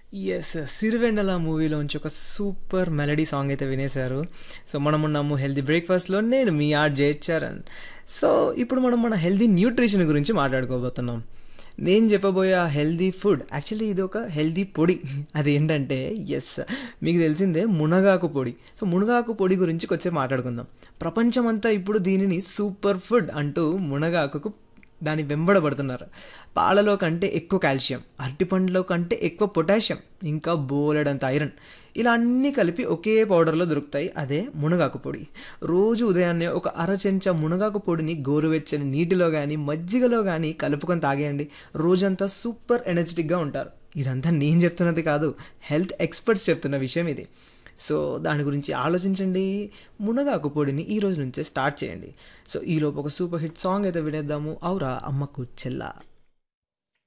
Yes. 'Sirivennela' మూవీలోంచి ఒక super melody song అయితే వినేశారు. So, మనమున్నాము healthy బ్రేక్‌ఫాస్ట్‌లో నేను మీ ఆర్‌జే చరణ్. సో, ఇప్పుడు మనం మన హెల్తీ న్యూట్రిషన్ గురించి మాట్లాడుకోబోతున్నాం. నేను చెప్పబోయే ఆ హెల్తీ ఫుడ్ యాక్చువల్లీ ఇదొక హెల్తీ పొడి. అదేంటంటే యెస్. మీకు తెలిసిందే మునగాకు పొడి. సో, మునగాకు పొడి గురించి కొద్దిసేపు మాట్లాడుకుందాం. ప్రపంచమంతా ఇప్పుడు దీనిని సూపర్ ఫుడ్ అంటూ మునగాకుకు దాని వెంబడబడుతున్నారు. పాలలో కంటే ఎక్కువ కాల్షియం, అరటిపండులో కంటే ఎక్కువ పొటాషియం, ఇంకా బోలెడంత ఐరన్ ఇలా అన్నీ కలిపి ఒకే పౌడర్‌లో దొరుకుతాయి. అదే మునగాకు పొడి. రోజు ఉదయాన్నే ఒక అర చెంచా మునగాకు పొడిని గోరువెచ్చని నీటిలో గానీ, మజ్జిగలో గానీ కలుపుకొని తాగేయండి. రోజంతా సూపర్ ఎనర్జిటిక్‌గా ఉంటారు. ఇదంతా నేను చెప్తున్నది కాదు. హెల్త్ ఎక్స్‌పర్ట్స్ చెప్తున్న విషయం ఇది. సో, దాని గురించి ఆలోచించండి. మునగాకు పొడిని ఈ రోజు నుంచే స్టార్ట్ చేయండి. సో, ఈలోపు ఒక సూపర్ హిట్ సాంగ్ అయితే వినేద్దాము. 'ఔరా అమ్మకు చెల్లా'.